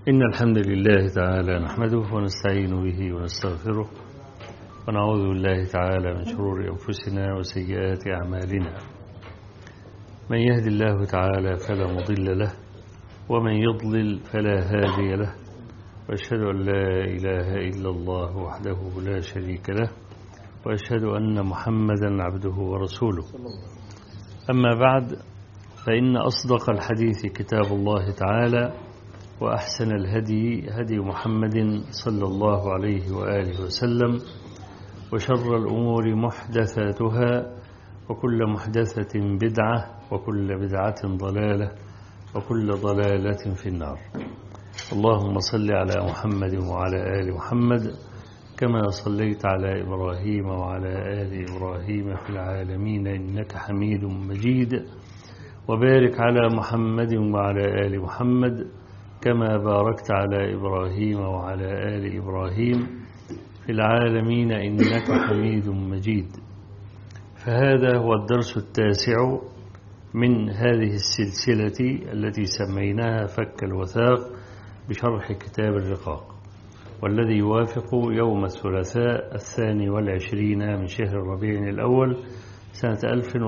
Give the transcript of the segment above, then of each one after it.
إن الحمد لله تعالى نحمده ونستعين به ونستغفره ونعوذ بالله تعالى من شرور أنفسنا وسيئات أعمالنا من يهد الله تعالى فلا مضل له ومن يضلل فلا هادي له وأشهد أن لا إله إلا الله وحده لا شريك له وأشهد أن محمدا عبده ورسوله أما بعد فإن أصدق الحديث كتاب الله تعالى وأحسن الهدي هدي محمد صلى الله عليه وآله وسلم وشر الأمور محدثاتها وكل محدثة بدعة وكل بدعة ضلالة وكل ضلالة في النار اللهم صل على محمد وعلى آل محمد كما صليت على إبراهيم وعلى آل إبراهيم في العالمين إنك حميد مجيد وبارك على محمد وعلى آل محمد كما باركت على إبراهيم وعلى آل إبراهيم في العالمين إنك حميد مجيد فهذا هو الدرس التاسع من هذه السلسلة التي سميناها فك الوثاق بشرح كتاب الرقاق والذي يوافق يوم الثلاثاء الثاني والعشرين من شهر ربيع الأول سنة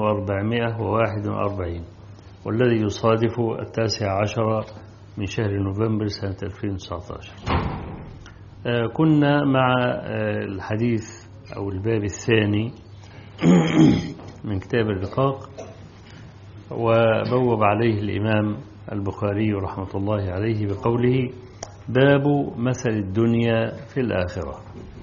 1441 والذي يصادف التاسع عشر من شهر نوفمبر سنة 2019 كنا مع الحديث أو الباب الثاني من كتاب الرقاق وبوب عليه الإمام البخاري رحمة الله عليه بقوله باب مثل الدنيا في الآخرة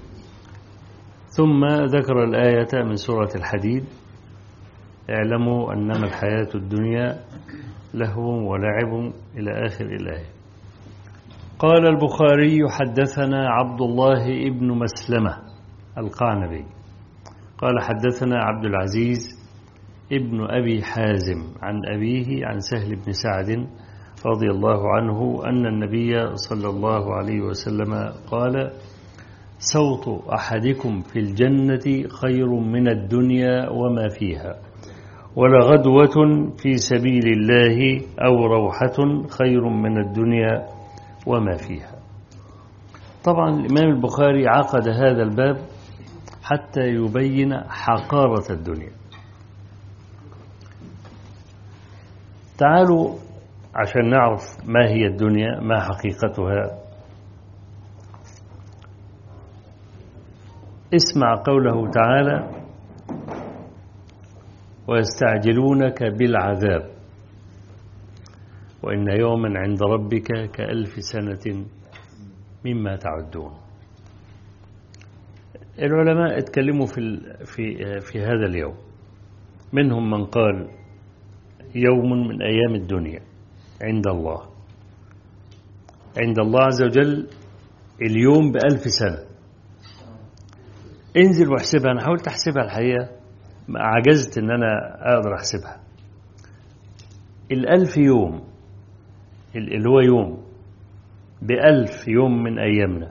ثم ذكر الآية من سورة الحديد اعلموا أنما الحياة الدنيا لهو ولعب إلى آخر الآية قال البخاري حدثنا عبد الله ابن مسلمة القعنبي قال حدثنا عبد العزيز ابن أبي حازم عن أبيه عن سهل بن سعد رضي الله عنه أن النبي صلى الله عليه وسلم قال صوت أحدكم في الجنة خير من الدنيا وما فيها ولغدوة في سبيل الله أو روحة خير من الدنيا وما فيها طبعا الإمام البخاري عقد هذا الباب حتى يبين حقارة الدنيا تعالوا عشان نعرف ما هي الدنيا ما حقيقتها اسمع قوله تعالى ويستعجلونك بالعذاب وإن يوما عند ربك كألف سنة مما تعدون العلماء اتكلموا في في في هذا اليوم منهم من قال يوم من أيام الدنيا عند الله عند الله عز وجل اليوم بألف سنة انزل واحسبها أنا حاولت أحسبها الحقيقة عجزت أن أنا أقدر أحسبها الألف يوم اللي هو يوم بألف يوم من أيامنا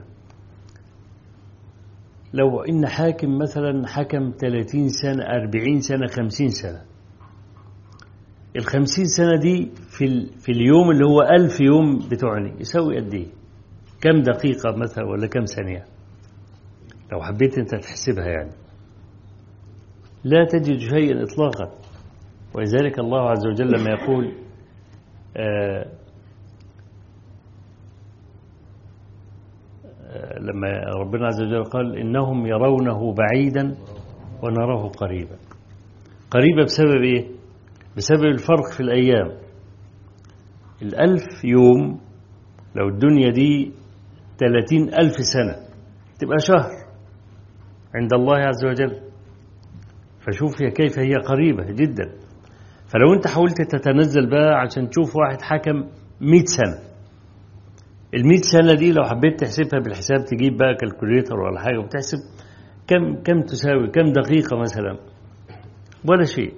لو إن حاكم مثلا حكم 30 سنة 40 سنة 50 سنة الخمسين سنة دي في, في اليوم اللي هو ألف يوم بتوعني يسوي قد إيه كم دقيقة مثلا ولا كم ثانية لو حبيت أنت تحسبها يعني لا تجد شيئا إطلاقا ولذلك الله عز وجل لما يقول آآ آآ لما ربنا عز وجل قال إنهم يرونه بعيدا ونراه قريبا قريبا بسبب إيه بسبب الفرق في الأيام الألف يوم لو الدنيا دي ثلاثين ألف سنة تبقى شهر عند الله عز وجل فشوف هي كيف هي قريبة جدا فلو انت حاولت تتنزل بقى عشان تشوف واحد حكم مئة سنة المئة سنة دي لو حبيت تحسبها بالحساب تجيب بقى كالكوليتر ولا حاجة وتحسب كم كم تساوي كم دقيقة مثلا ولا شيء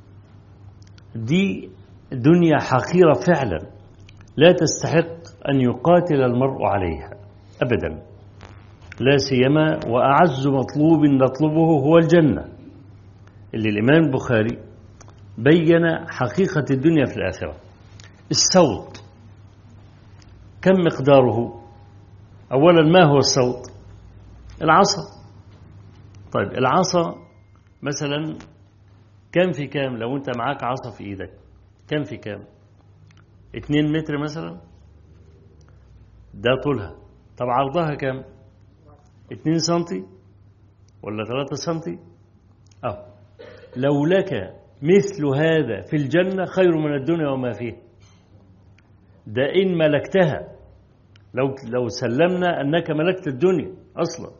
دي دنيا حقيرة فعلا لا تستحق أن يقاتل المرء عليها أبدا لا سيما وأعز مطلوب نطلبه هو الجنة اللي الإمام البخاري بين حقيقة الدنيا في الآخرة الصوت كم مقداره أولا ما هو الصوت العصا طيب العصا مثلا كم في كام لو انت معاك عصا في ايدك كم في كام اتنين متر مثلا ده طولها طب عرضها كام اتنين سنتي ولا ثلاثة سنتي اه لو لك مثل هذا في الجنة خير من الدنيا وما فيها ده إن ملكتها لو لو سلمنا أنك ملكت الدنيا أصلا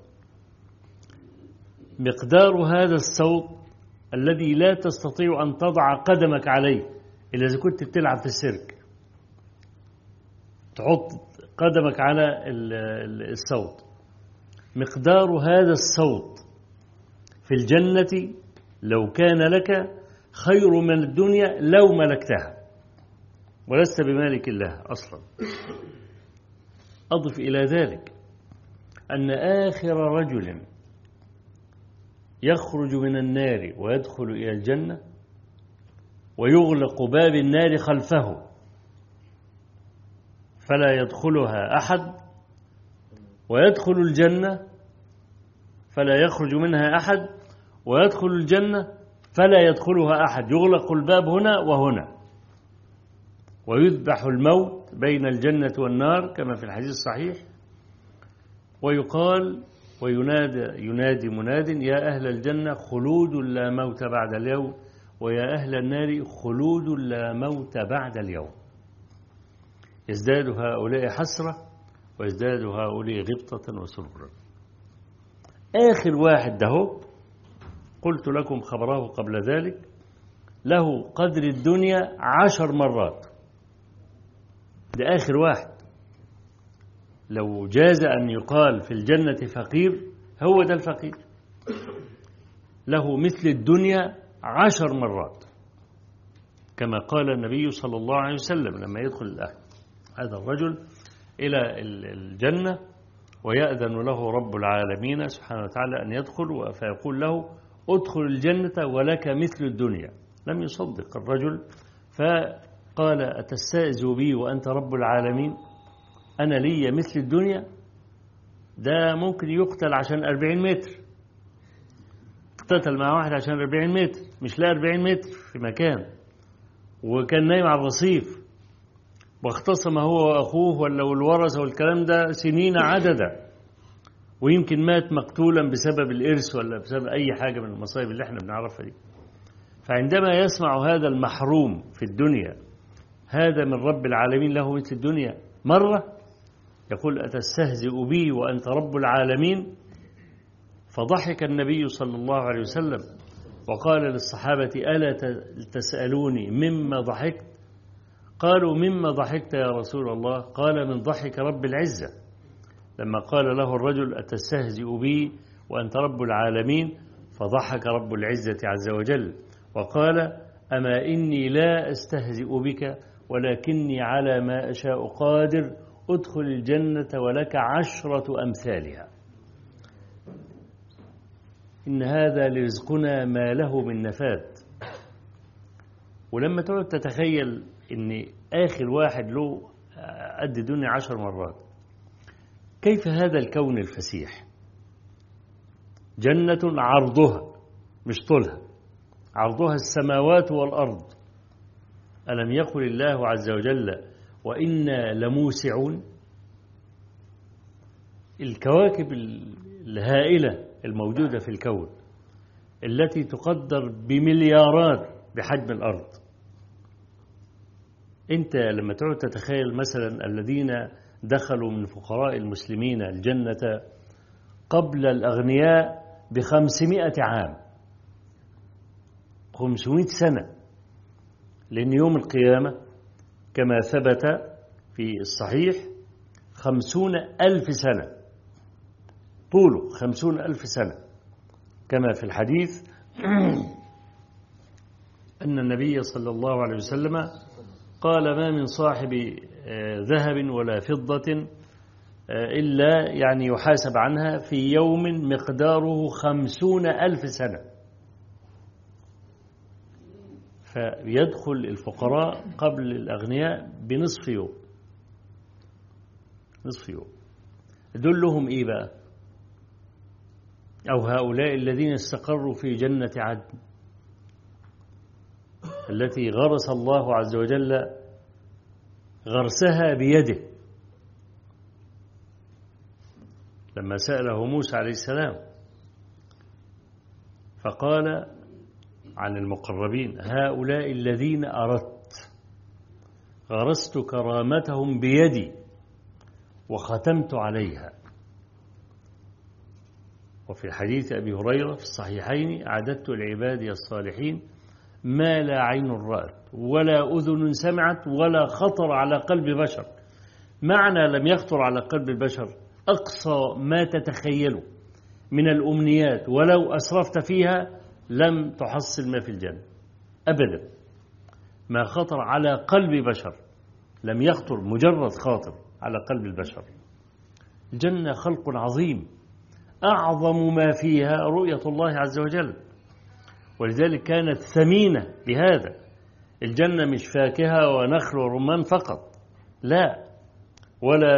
مقدار هذا الصوت الذي لا تستطيع أن تضع قدمك عليه إلا إذا كنت بتلعب في السيرك تحط قدمك على الصوت مقدار هذا الصوت في الجنة لو كان لك خير من الدنيا لو ملكتها ولست بمالك الله أصلا أضف إلى ذلك أن آخر رجل يخرج من النار ويدخل إلى الجنة ويغلق باب النار خلفه فلا يدخلها أحد ويدخل الجنة فلا يخرج منها أحد ويدخل الجنة فلا يدخلها أحد يغلق الباب هنا وهنا ويذبح الموت بين الجنة والنار كما في الحديث الصحيح ويقال وينادى ينادي مناد يا أهل الجنة خلود لا موت بعد اليوم ويا أهل النار خلود لا موت بعد اليوم يزداد هؤلاء حسرة ويزداد هؤلاء غبطة وسرورا آخر واحد ده قلت لكم خبره قبل ذلك له قدر الدنيا عشر مرات ده آخر واحد لو جاز أن يقال في الجنة فقير هو ده الفقير له مثل الدنيا عشر مرات كما قال النبي صلى الله عليه وسلم لما يدخل هذا الرجل إلى الجنة ويأذن له رب العالمين سبحانه وتعالى أن يدخل فيقول له ادخل الجنة ولك مثل الدنيا لم يصدق الرجل فقال أتستأذ بي وأنت رب العالمين أنا لي مثل الدنيا ده ممكن يقتل عشان 40 متر اقتتل مع واحد عشان 40 متر مش لا 40 متر في مكان وكان نايم على الرصيف واختصم هو وأخوه ولا الورثة والكلام ده سنين عددا ويمكن مات مقتولا بسبب الإرث ولا بسبب أي حاجة من المصايب اللي احنا بنعرفها دي فعندما يسمع هذا المحروم في الدنيا هذا من رب العالمين له مثل الدنيا مرة يقول أتستهزئ بي وأنت رب العالمين فضحك النبي صلى الله عليه وسلم وقال للصحابة ألا تسألوني مما ضحكت قالوا مما ضحكت يا رسول الله قال من ضحك رب العزة لما قال له الرجل أتستهزئ بي وأنت رب العالمين فضحك رب العزة عز وجل وقال أما إني لا أستهزئ بك ولكني على ما أشاء قادر ادخل الجنة ولك عشرة أمثالها إن هذا لرزقنا ما له من نفاد ولما تقعد تتخيل إن آخر واحد له قد الدنيا عشر مرات كيف هذا الكون الفسيح جنة عرضها مش طولها عرضها السماوات والأرض ألم يقل الله عز وجل وإنا لموسعون الكواكب الهائلة الموجودة في الكون التي تقدر بمليارات بحجم الأرض أنت لما تقعد تتخيل مثلا الذين دخلوا من فقراء المسلمين الجنة قبل الأغنياء بخمسمائة عام خمسمائة سنة لأن يوم القيامة كما ثبت في الصحيح خمسون ألف سنة طوله خمسون ألف سنة كما في الحديث أن النبي صلى الله عليه وسلم قال ما من صاحب ذهب ولا فضة إلا يعني يحاسب عنها في يوم مقداره خمسون ألف سنة فيدخل الفقراء قبل الأغنياء بنصف يوم نصف يوم دلهم إيه بقى أو هؤلاء الذين استقروا في جنة عدن التي غرس الله عز وجل غرسها بيده لما سأله موسى عليه السلام فقال عن المقربين هؤلاء الذين أردت غرست كرامتهم بيدي وختمت عليها وفي حديث أبي هريرة في الصحيحين أعددت لعبادي الصالحين ما لا عين رأت ولا أذن سمعت ولا خطر على قلب بشر معنى لم يخطر على قلب البشر أقصى ما تتخيله من الأمنيات ولو أسرفت فيها لم تحصل ما في الجنة أبدا ما خطر على قلب بشر لم يخطر مجرد خاطر على قلب البشر الجنة خلق عظيم أعظم ما فيها رؤية الله عز وجل ولذلك كانت ثمينة بهذا الجنة مش فاكهة ونخل ورمان فقط لا ولا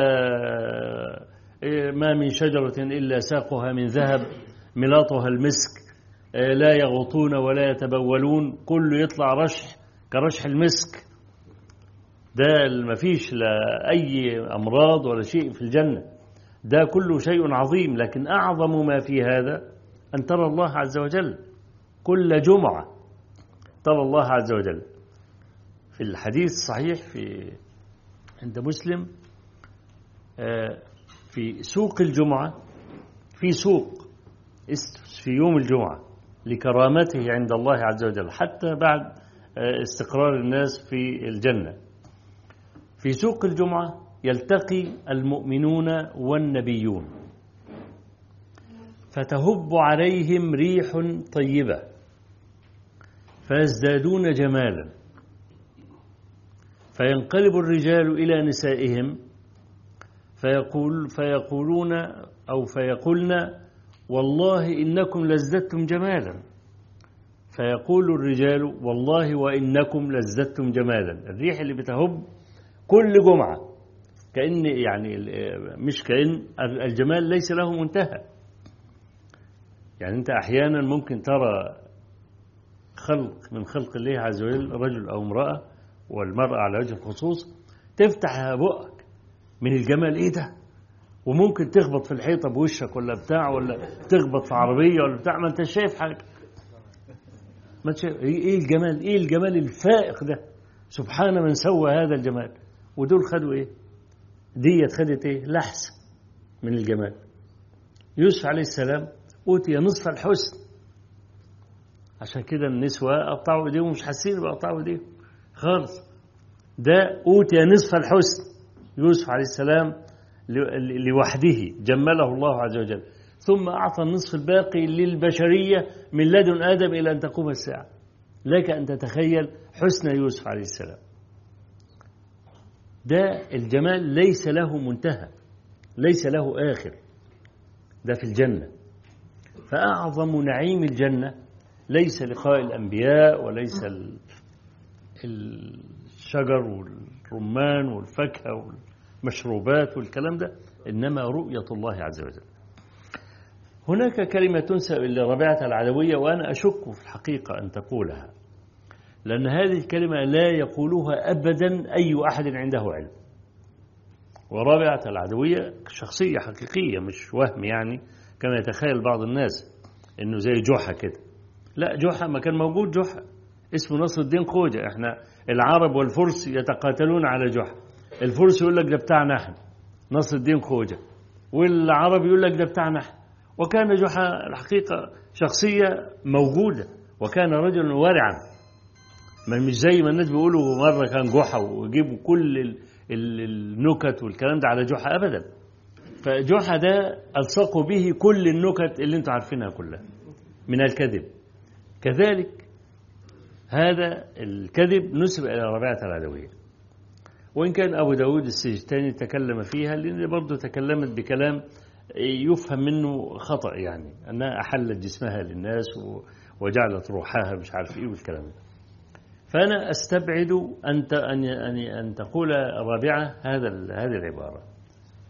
ما من شجرة إلا ساقها من ذهب ملاطها المسك لا يغطون ولا يتبولون كله يطلع رشح كرشح المسك ده ما فيش لا أي أمراض ولا شيء في الجنة ده كله شيء عظيم لكن أعظم ما في هذا أن ترى الله عز وجل كل جمعة ترى الله عز وجل في الحديث الصحيح في عند مسلم في سوق الجمعة في سوق في يوم الجمعة لكرامته عند الله عز وجل حتى بعد استقرار الناس في الجنة في سوق الجمعة يلتقي المؤمنون والنبيون فتهب عليهم ريح طيبة فيزدادون جمالا فينقلب الرجال إلى نسائهم فيقول فيقولون أو فيقولن والله إنكم لازددتم جمالا فيقول الرجال والله وإنكم لازددتم جمالا الريح اللي بتهب كل جمعة كأن يعني مش كأن الجمال ليس له منتهى يعني أنت أحيانا ممكن ترى خلق من خلق الله عز وجل رجل أو امرأة والمرأة على وجه الخصوص تفتح بقك من الجمال إيه ده وممكن تخبط في الحيطة بوشك ولا بتاع ولا تخبط في عربية ولا بتاع ما أنت شايف حاجة ما شايف إيه الجمال إيه الجمال الفائق ده سبحان من سوى هذا الجمال ودول خدوا إيه ديت خدت إيه لحس من الجمال يوسف عليه السلام أوتي نصف الحسن عشان كده النسوة قطعوا ايديهم مش حاسين بقطعوا ايديهم خالص ده أوتي نصف الحسن يوسف عليه السلام لوحده جمله الله عز وجل ثم أعطى النصف الباقي للبشرية من لدن آدم إلى أن تقوم الساعة لك أن تتخيل حسن يوسف عليه السلام ده الجمال ليس له منتهى ليس له آخر ده في الجنة فأعظم نعيم الجنة ليس لقاء الأنبياء وليس الشجر والرمان والفاكهة والمشروبات والكلام ده إنما رؤية الله عز وجل هناك كلمة تنسب لربيعة العدوية وأنا أشك في الحقيقة أن تقولها لأن هذه الكلمة لا يقولها أبدا أي أحد عنده علم ورابعة العدوية شخصية حقيقية مش وهم يعني كما يتخيل بعض الناس انه زي جحا كده لا جحا ما كان موجود جحا اسمه نصر الدين خوجة احنا العرب والفرس يتقاتلون على جحا الفرس يقول لك ده بتاعنا احنا نصر الدين خوجة والعرب يقول لك ده بتاعنا احنا وكان جحا الحقيقة شخصية موجودة وكان رجلا ورعا ما مش زي ما الناس بيقولوا مرة كان جحا ويجيبوا كل النكت والكلام ده على جحا أبدا فجحا ده ألصقوا به كل النكت اللي انتم عارفينها كلها من الكذب كذلك هذا الكذب نسب إلى ربيعة العدوية وإن كان أبو داود السجستاني تكلم فيها لأن برضه تكلمت بكلام يفهم منه خطأ يعني أنها أحلت جسمها للناس وجعلت روحها مش عارف إيه والكلام ده فأنا أستبعد أن أن أن تقول الرابعة هذا هذه العبارة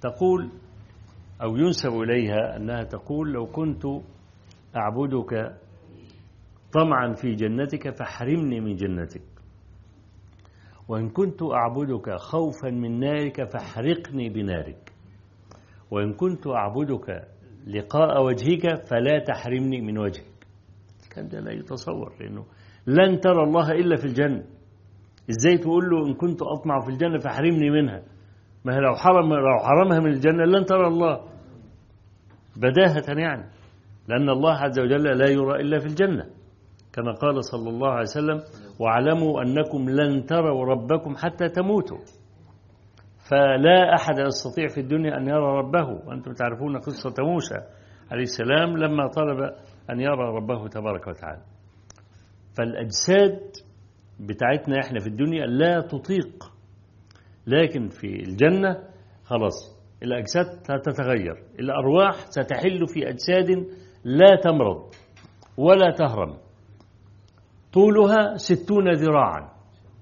تقول أو ينسب إليها أنها تقول لو كنت أعبدك طمعا في جنتك فاحرمني من جنتك وإن كنت أعبدك خوفا من نارك فاحرقني بنارك وإن كنت أعبدك لقاء وجهك فلا تحرمني من وجهك كان ده لا يتصور لأنه لن ترى الله إلا في الجنة إزاي تقول له إن كنت أطمع في الجنة فاحرمني منها ما هي لو حرم لو حرمها من الجنة لن ترى الله بداهة يعني لأن الله عز وجل لا يرى إلا في الجنة كما قال صلى الله عليه وسلم واعلموا أنكم لن تروا ربكم حتى تموتوا فلا أحد يستطيع في الدنيا أن يرى ربه وأنتم تعرفون قصة موسى عليه السلام لما طلب أن يرى ربه تبارك وتعالى فالأجساد بتاعتنا احنا في الدنيا لا تطيق لكن في الجنة خلاص الأجساد ستتغير الأرواح ستحل في أجساد لا تمرض ولا تهرم طولها ستون ذراعا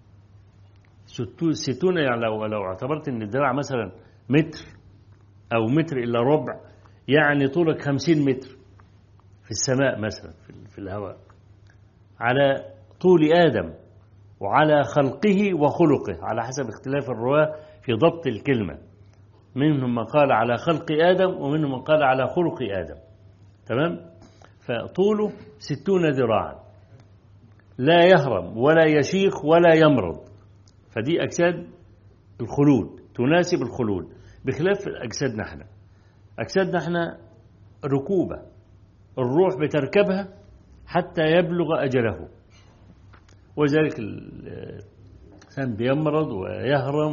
ستون يعني لو, لو اعتبرت ان الذراع مثلا متر او متر الا ربع يعني طولك خمسين متر في السماء مثلا في الهواء على طول آدم وعلى خلقه وخلقه على حسب اختلاف الرواة في ضبط الكلمة منهم من قال على خلق آدم ومنهم من قال على خلق آدم تمام فطوله ستون ذراعا لا يهرم ولا يشيخ ولا يمرض فدي أجساد الخلود تناسب الخلود بخلاف أجسادنا احنا أجسادنا احنا ركوبة الروح بتركبها حتى يبلغ أجله وذلك الإنسان بيمرض ويهرم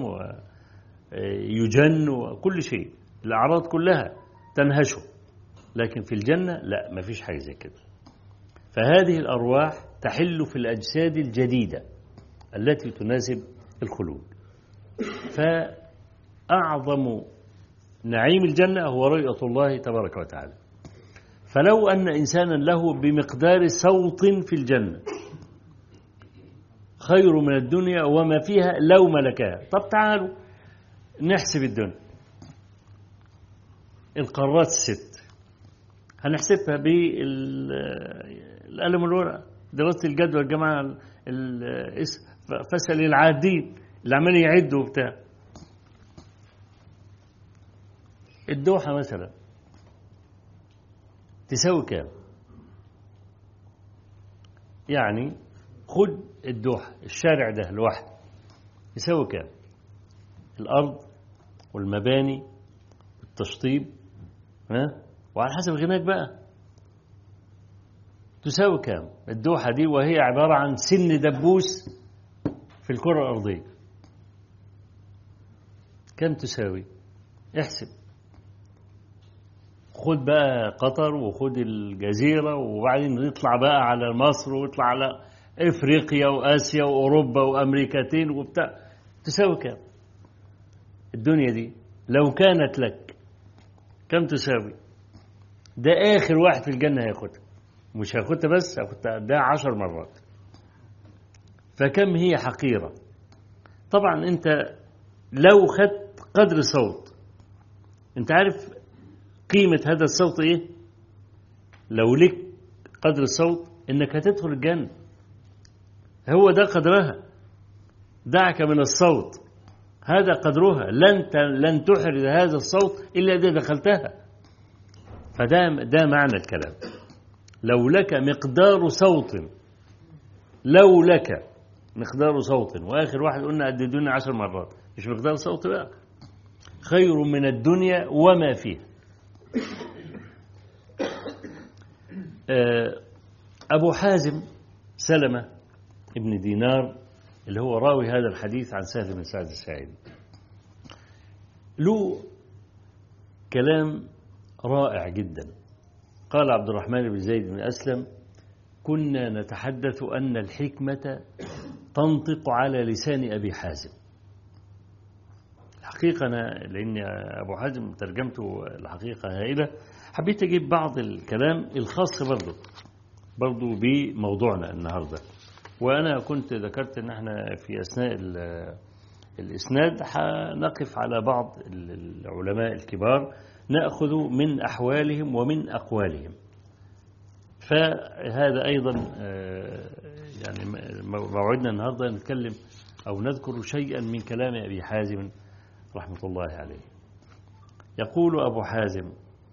ويجن وكل شيء الأعراض كلها تنهشه لكن في الجنة لا ما فيش حاجة زي كده فهذه الأرواح تحل في الأجساد الجديدة التي تناسب الخلود فأعظم نعيم الجنة هو رؤية الله تبارك وتعالى فلو أن إنسانا له بمقدار صوت في الجنة خير من الدنيا وما فيها لو ملكها طب تعالوا نحسب الدنيا القارات الست هنحسبها بالقلم والورقة دراسة الجدوى الجماعة فسل العادين اللي عمال يعدوا وبتاع الدوحة مثلا تساوي كام يعني خد الدوحة الشارع ده لوحده يساوي كام الأرض والمباني والتشطيب ها وعلى حسب غناك بقى تساوي كام الدوحة دي وهي عبارة عن سن دبوس في الكرة الأرضية كم تساوي احسب خد بقى قطر وخد الجزيرة وبعدين نطلع بقى على مصر ويطلع على افريقيا واسيا واوروبا وامريكتين وبتاع تساوي كام الدنيا دي لو كانت لك كم تساوي ده اخر واحد في الجنه هياخدها مش هاخدها بس هاخدها ده عشر مرات فكم هي حقيره طبعا انت لو خدت قدر صوت انت عارف قيمه هذا الصوت ايه لو لك قدر الصوت انك هتدخل الجنه هو ده قدرها دعك من الصوت هذا قدرها لن لن تحرز هذا الصوت الا اذا دخلتها فده ده معنى الكلام لو لك مقدار صوت لو لك مقدار صوت واخر واحد قلنا قد الدنيا عشر مرات مش مقدار صوت بقى خير من الدنيا وما فيها أبو حازم سلمة ابن دينار اللي هو راوي هذا الحديث عن سهل بن سعد الساعدي له كلام رائع جدا قال عبد الرحمن بن زيد بن أسلم كنا نتحدث أن الحكمة تنطق على لسان أبي حازم الحقيقة أنا لأن أبو حازم ترجمته الحقيقة هائلة حبيت أجيب بعض الكلام الخاص برضه برضه بموضوعنا النهارده وأنا كنت ذكرت إن احنا في أثناء الإسناد نقف على بعض العلماء الكبار نأخذ من أحوالهم ومن أقوالهم فهذا أيضا يعني موعدنا النهاردة نتكلم أو نذكر شيئا من كلام أبي حازم رحمة الله عليه يقول أبو حازم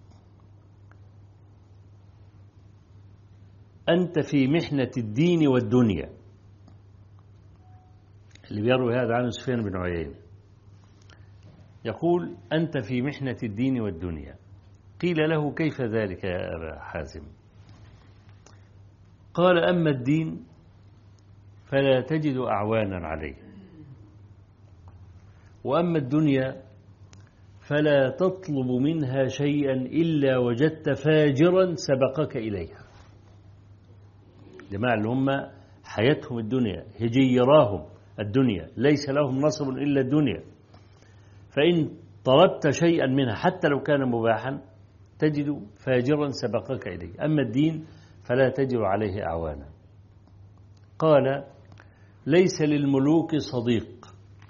أنت في محنة الدين والدنيا اللي بيروي هذا عن سفيان بن عيينة يقول أنت في محنة الدين والدنيا قيل له كيف ذلك يا أبا حازم قال أما الدين فلا تجد أعوانا عليه وأما الدنيا فلا تطلب منها شيئا إلا وجدت فاجرا سبقك إليها جماعة اللي هم حياتهم الدنيا هجيراهم الدنيا ليس لهم نصب إلا الدنيا فإن طلبت شيئا منها حتى لو كان مباحا تجد فاجرا سبقك إليه أما الدين فلا تجد عليه أعوانا قال ليس للملوك صديق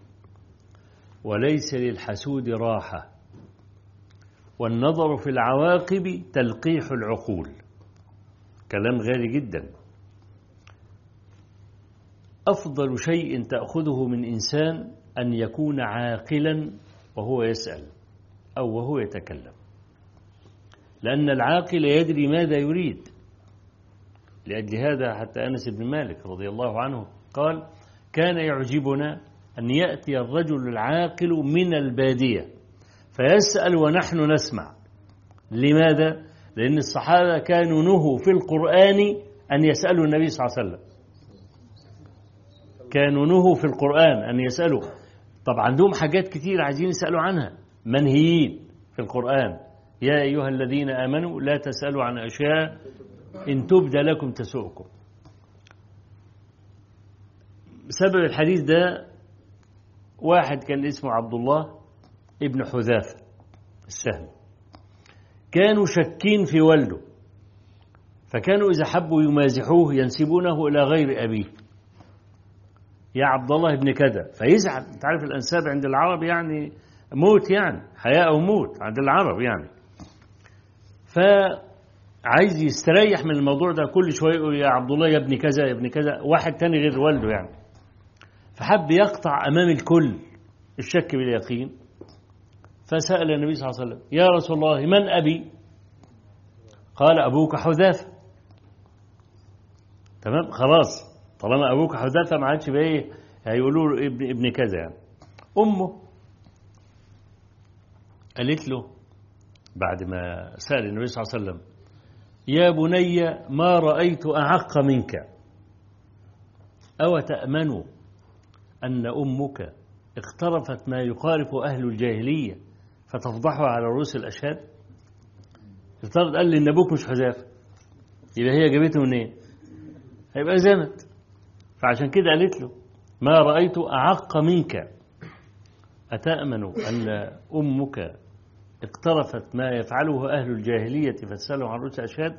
وليس للحسود راحة والنظر في العواقب تلقيح العقول كلام غالي جدا أفضل شيء تأخذه من إنسان أن يكون عاقلا وهو يسأل أو وهو يتكلم لأن العاقل يدري ماذا يريد لأجل هذا حتى أنس بن مالك رضي الله عنه قال كان يعجبنا أن يأتي الرجل العاقل من البادية فيسأل ونحن نسمع لماذا؟ لأن الصحابة كانوا نهوا في القرآن أن يسألوا النبي صلى الله عليه وسلم كانوا نهوا في القرآن أن يسألوا طب عندهم حاجات كتير عايزين يسألوا عنها منهيين في القرآن يا أيها الذين آمنوا لا تسألوا عن أشياء إن تبدى لكم تسؤكم سبب الحديث ده واحد كان اسمه عبد الله ابن حذافة السهم كانوا شاكين في والده فكانوا إذا حبوا يمازحوه ينسبونه إلى غير أبيه يا عبد الله ابن كذا فيزعل انت عارف الانساب عند العرب يعني موت يعني حياة او موت عند العرب يعني فعايز يستريح من الموضوع ده كل شويه يقول يا عبد الله يا ابن كذا يا ابن كذا واحد تاني غير والده يعني فحب يقطع امام الكل الشك باليقين فسأل النبي صلى الله عليه وسلم يا رسول الله من أبي قال أبوك حذافة تمام خلاص طالما أبوك حذافة ما عادش بقى إيه هيقولوا له ابن, ابن كذا يعني أمه قالت له بعد ما سأل النبي صلى الله عليه وسلم يا بني ما رأيت أعق منك أو تأمن أن أمك اقترفت ما يقارف أهل الجاهلية فتفضحها على رؤوس الأشهاد افترض قال لي إن أبوك مش حذافة يبقى هي جابته منين هيبقى زنت فعشان كده قالت له ما رأيت أعق منك أتأمن أن أمك اقترفت ما يفعله أهل الجاهلية فتسألهم عن رؤوس أشهاد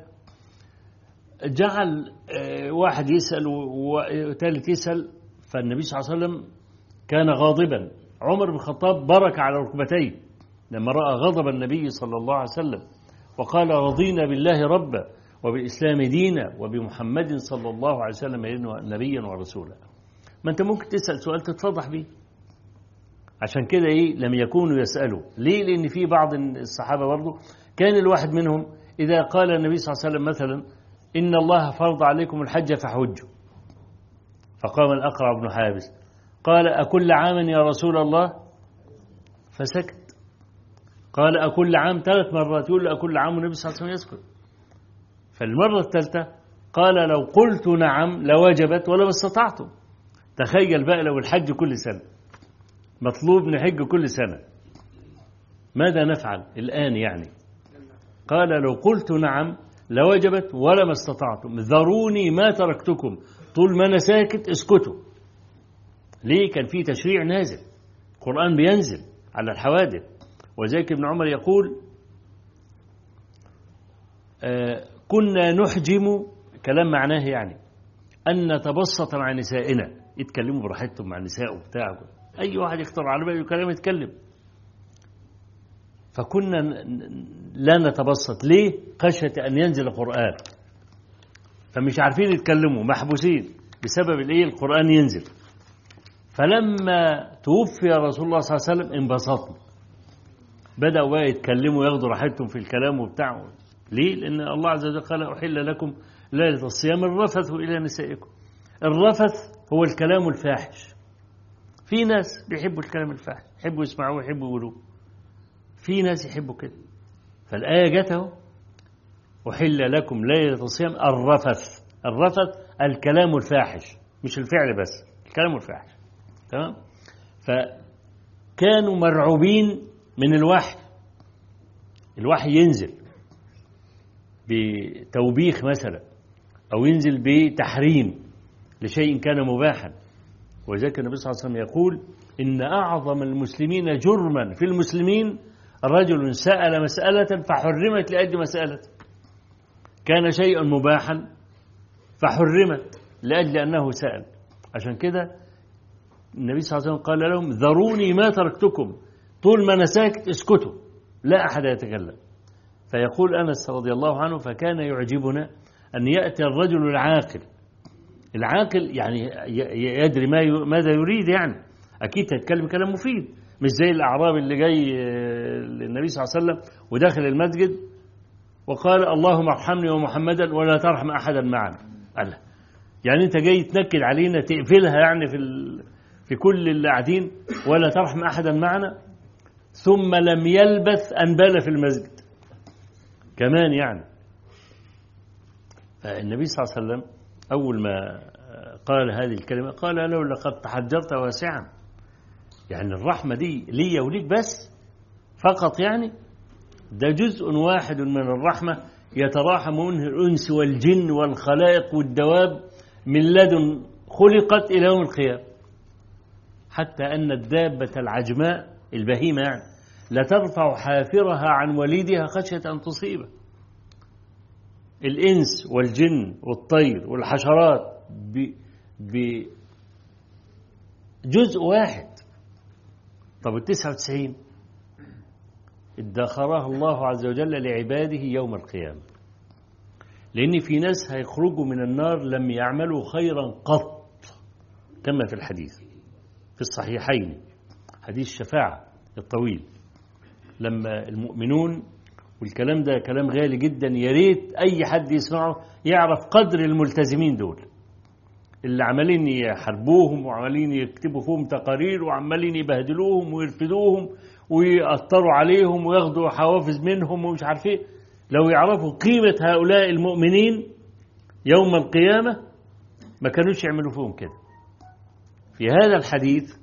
جعل واحد يسأل وثالث يسأل فالنبي صلى الله عليه وسلم كان غاضبا عمر بن الخطاب برك على ركبتيه لما رأى غضب النبي صلى الله عليه وسلم وقال رضينا بالله ربا وبالإسلام دينا وبمحمد صلى الله عليه وسلم نبيا ورسولا ما أنت ممكن تسأل سؤال تتفضح به عشان كده إيه لم يكونوا يسألوا ليه لأن في بعض الصحابة برضه كان الواحد منهم إذا قال النبي صلى الله عليه وسلم مثلا إن الله فرض عليكم الحج فحجوا فقام الأقرع بن حابس قال أكل عام يا رسول الله فسكت قال أكل عام ثلاث مرات يقول أكل عام النبي صلى الله عليه وسلم يسكت فالمرة الثالثة قال لو قلت نعم لوجبت ولما استطعت تخيل بقى لو الحج كل سنة مطلوب نحج كل سنة ماذا نفعل الآن يعني قال لو قلت نعم لوجبت ولما استطعتم ذروني ما تركتكم طول ما أنا ساكت اسكتوا ليه كان في تشريع نازل القرآن بينزل على الحوادث وذلك ابن عمر يقول آه كنا نحجم كلام معناه يعني أن نتبسط مع نسائنا يتكلموا براحتهم مع النساء وبتاع أي واحد يخطر على باله كلام يتكلم فكنا لا نتبسط ليه خشية أن ينزل القرآن فمش عارفين يتكلموا محبوسين بسبب الايه القرآن ينزل فلما توفي رسول الله صلى الله عليه وسلم انبسطنا بدأوا بقى يتكلموا ياخدوا راحتهم في الكلام وبتاع ليه؟ لأن الله عز وجل قال أحل لكم ليلة الصيام الرفث إلى نسائكم الرفث هو الكلام الفاحش في ناس بيحبوا الكلام الفاحش يحبوا يسمعوه يحبوا يقولوه في ناس يحبوا كده فالآية جت اهو أحل لكم ليلة الصيام الرفث الرفث الكلام الفاحش مش الفعل بس الكلام الفاحش تمام فكانوا مرعوبين من الوحي الوحي ينزل بتوبيخ مثلا أو ينزل بتحريم لشيء كان مباحا ولذلك النبي صلى الله عليه وسلم يقول إن أعظم المسلمين جرما في المسلمين رجل سأل مسألة فحرمت لأجل مسألة كان شيئا مباحا فحرمت لأجل أنه سأل عشان كده النبي صلى الله عليه وسلم قال لهم ذروني ما تركتكم طول ما أنا ساكت اسكتوا لا أحد يتكلم فيقول أنس رضي الله عنه فكان يعجبنا أن يأتي الرجل العاقل العاقل يعني يدري ما ماذا يريد يعني أكيد تتكلم كلام مفيد مش زي الأعراب اللي جاي للنبي صلى الله عليه وسلم وداخل المسجد وقال اللهم ارحمني ومحمدا ولا ترحم أحدا معنا قال يعني أنت جاي تنكد علينا تقفلها يعني في ال... في كل اللي قاعدين ولا ترحم أحدا معنا ثم لم يلبث أن بال في المسجد كمان يعني فالنبي صلى الله عليه وسلم أول ما قال هذه الكلمة قال له لقد تحجرت واسعا يعني الرحمة دي لي وليك بس فقط يعني ده جزء واحد من الرحمة يتراحم منه الأنس والجن والخلائق والدواب من لدن خلقت إلى يوم القيامة حتى أن الدابة العجماء البهيمة يعني لترفع حافرها عن وليدها خشية أن تصيبه الإنس والجن والطير والحشرات بجزء واحد طب التسعة وتسعين ادخرها الله عز وجل لعباده يوم القيامة لأن في ناس هيخرجوا من النار لم يعملوا خيرا قط كما في الحديث في الصحيحين حديث الشفاعة الطويل لما المؤمنون والكلام ده كلام غالي جدا يا ريت أي حد يسمعه يعرف قدر الملتزمين دول اللي عمالين يحاربوهم وعمالين يكتبوا فيهم تقارير وعمالين يبهدلوهم ويرفدوهم ويأثروا عليهم وياخدوا حوافز منهم ومش عارف ايه لو يعرفوا قيمة هؤلاء المؤمنين يوم القيامة ما كانوش يعملوا فيهم كده في هذا الحديث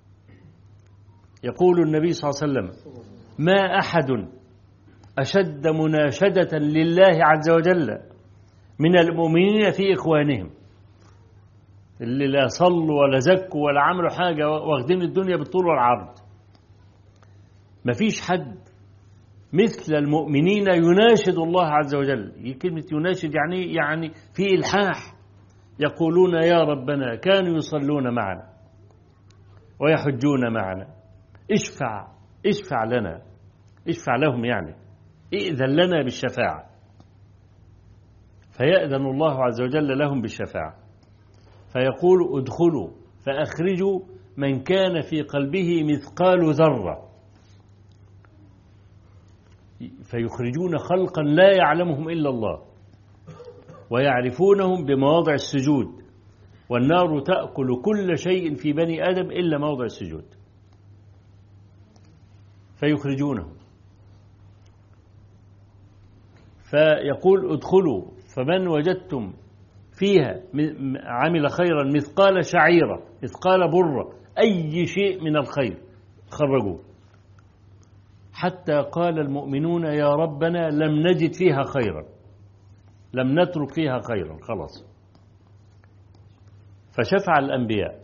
يقول النبي صلى الله عليه وسلم ما أحد أشد مناشدة لله عز وجل من المؤمنين في إخوانهم اللي لا صلوا ولا زكوا ولا عملوا حاجة واخدين الدنيا بالطول والعرض مفيش حد مثل المؤمنين يناشد الله عز وجل كلمة يناشد يعني يعني في إلحاح يقولون يا ربنا كانوا يصلون معنا ويحجون معنا اشفع اشفع لنا اشفع لهم يعني ائذن لنا بالشفاعة فيأذن الله عز وجل لهم بالشفاعة فيقول ادخلوا فأخرجوا من كان في قلبه مثقال ذرة فيخرجون خلقا لا يعلمهم إلا الله ويعرفونهم بمواضع السجود والنار تأكل كل شيء في بني آدم إلا موضع السجود فيخرجونهم فيقول ادخلوا فمن وجدتم فيها عمل خيرا مثقال شعيرة مثقال برة أي شيء من الخير خرجوه حتى قال المؤمنون يا ربنا لم نجد فيها خيرا لم نترك فيها خيرا خلاص فشفع الأنبياء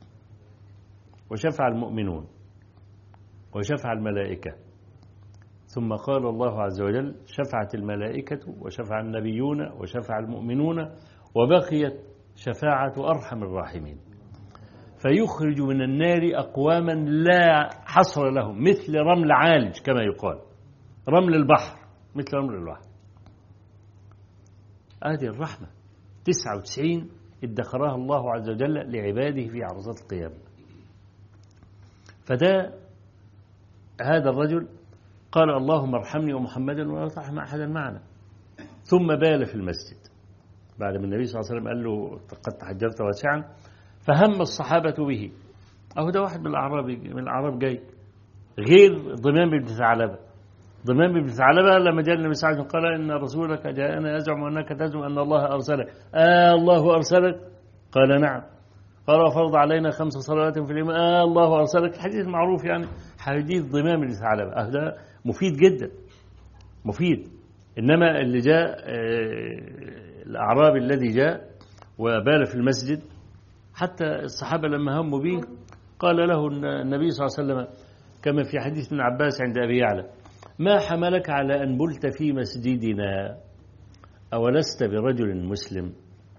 وشفع المؤمنون وشفع الملائكة ثم قال الله عز وجل شفعت الملائكة وشفع النبيون وشفع المؤمنون وبقيت شفاعة أرحم الراحمين فيخرج من النار أقواما لا حصر لهم مثل رمل عالج كما يقال رمل البحر مثل رمل البحر هذه الرحمة 99 ادخرها الله عز وجل لعباده في عرضات القيامة فده هذا الرجل قال اللهم ارحمني ومحمدا ولا ترحم أحدا معنا ثم بال في المسجد بعد ما النبي صلى الله عليه وسلم قال له قد تحجرت واسعا فهم الصحابة به أهو ده واحد من الأعراب من الأعراب جاي غير ضمام بن ثعلبة ضمام بن ثعلبة لما جاء النبي صلى الله عليه وسلم قال إن رسولك جاءنا يزعم أنك تزعم أن الله أرسلك آه الله أرسلك قال نعم قال وفرض علينا خمس صلوات في اليوم آه الله أرسلك الحديث المعروف يعني حديث ضمام بن ثعلبة أه ده مفيد جدا مفيد إنما اللي جاء الأعرابي الذي جاء وبال في المسجد حتى الصحابة لما هموا به قال له النبي صلى الله عليه وسلم كما في حديث ابن عباس عند أبي يعلى ما حملك على أن بلت في مسجدنا أولست برجل مسلم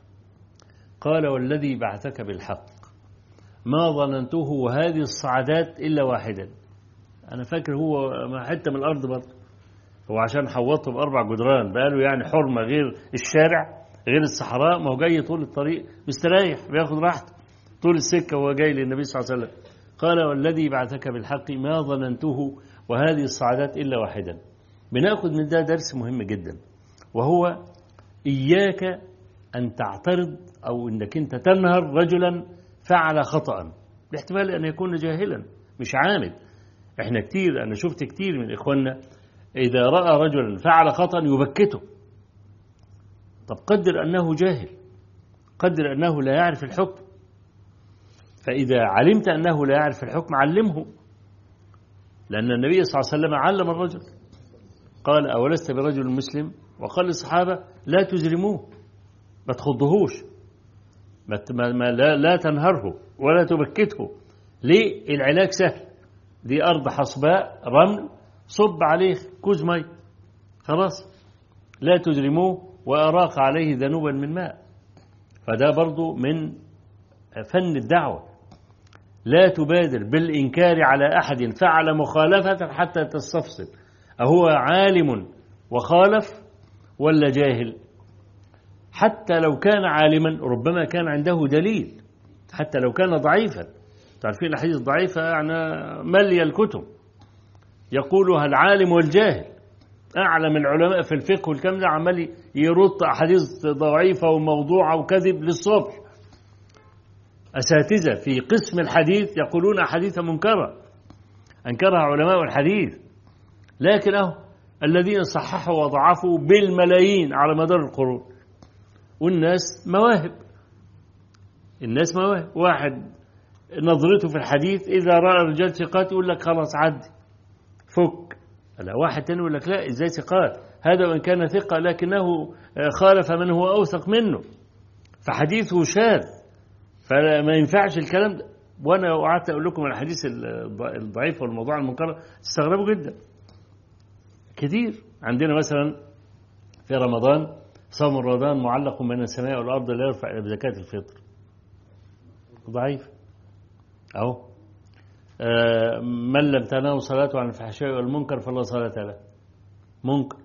قال والذي بعثك بالحق ما ظننته هذه الصعدات إلا واحدا أنا فاكر هو حتة من الأرض برضه هو عشان حوطه بأربع جدران بقاله يعني حرمة غير الشارع غير الصحراء ما هو جاي طول الطريق مستريح بياخد راحته طول السكة وهو جاي للنبي صلى الله عليه وسلم قال والذي بعثك بالحق ما ظننته وهذه الصعدات إلا واحدا بناخد من ده درس مهم جدا وهو إياك أن تعترض أو أنك أنت تنهر رجلا فعل خطأ باحتمال أن يكون جاهلا مش عامد احنا كتير أنا شفت كتير من إخواننا إذا رأى رجلا فعل خطأ يبكته طب قدر أنه جاهل قدر أنه لا يعرف الحكم فإذا علمت أنه لا يعرف الحكم علمه لأن النبي صلى الله عليه وسلم علم الرجل قال أولست برجل مسلم وقال للصحابة لا تجرموه ما تخضهوش ما ما لا, لا تنهره ولا تبكته ليه العلاج سهل دي أرض حصباء رمل صب عليه كوز مي خلاص لا تجرموه وأراق عليه ذنوبا من ماء فده برضو من فن الدعوة لا تبادر بالإنكار على أحد فعل مخالفة حتى تستفصل أهو عالم وخالف ولا جاهل حتى لو كان عالما ربما كان عنده دليل حتى لو كان ضعيفا تعرفين الأحاديث الضعيفة يعني ملي الكتب يقولها العالم والجاهل أعلم العلماء في الفقه والكلام ده عمال يرد أحاديث ضعيفة وموضوعة وكذب للصبح أساتذة في قسم الحديث يقولون أحاديث منكرة أنكرها علماء الحديث لكن أهو الذين صححوا وضعفوا بالملايين على مدار القرون والناس مواهب الناس مواهب واحد نظرته في الحديث إذا رأى رجال ثقات يقول لك خلاص عدي فك لا واحد تاني يقول لك لا ازاي ثقات هذا وان كان ثقة لكنه خالف من هو أوثق منه فحديثه شاذ فما ينفعش الكلام ده وانا قعدت اقول لكم الحديث الضعيف والموضوع المنكر تستغربوا جدا كتير عندنا مثلا في رمضان صوم رمضان معلق بين السماء والارض لا يرفع الا بزكاه الفطر ضعيف اهو آه من لم تنام صلاته عن الفحشاء والمنكر فلا صلاة له منكر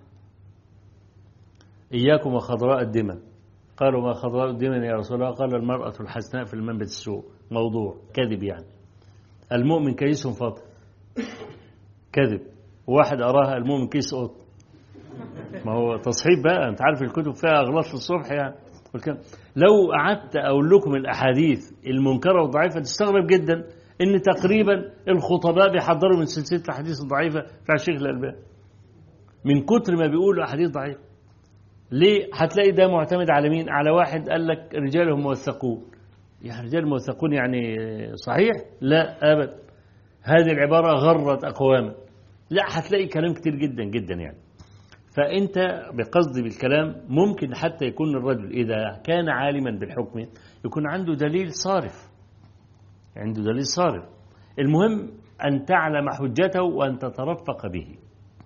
إياكم وخضراء الدمن قالوا ما خضراء الدمن يا رسول الله قال المرأة الحسناء في المنبت السوء موضوع كذب يعني المؤمن كيس فاضل كذب واحد أراها المؤمن كيس قط ما هو تصحيح بقى أنت عارف الكتب فيها أغلاط في الصبح يعني لو قعدت أقول لكم الأحاديث المنكرة والضعيفة تستغرب جدا ان تقريبا الخطباء بيحضروا من سلسله الاحاديث الضعيفه بتاع الشيخ الالباني من كتر ما بيقولوا احاديث ضعيفه ليه هتلاقي ده معتمد على مين على واحد قال لك رجالهم موثقون يعني رجال موثقون يعني صحيح لا ابدا هذه العباره غرت اقواما لا هتلاقي كلام كتير جدا جدا يعني فانت بقصد بالكلام ممكن حتى يكون الرجل اذا كان عالما بالحكم يكون عنده دليل صارف عنده دليل صارف المهم أن تعلم حجته وأن تترفق به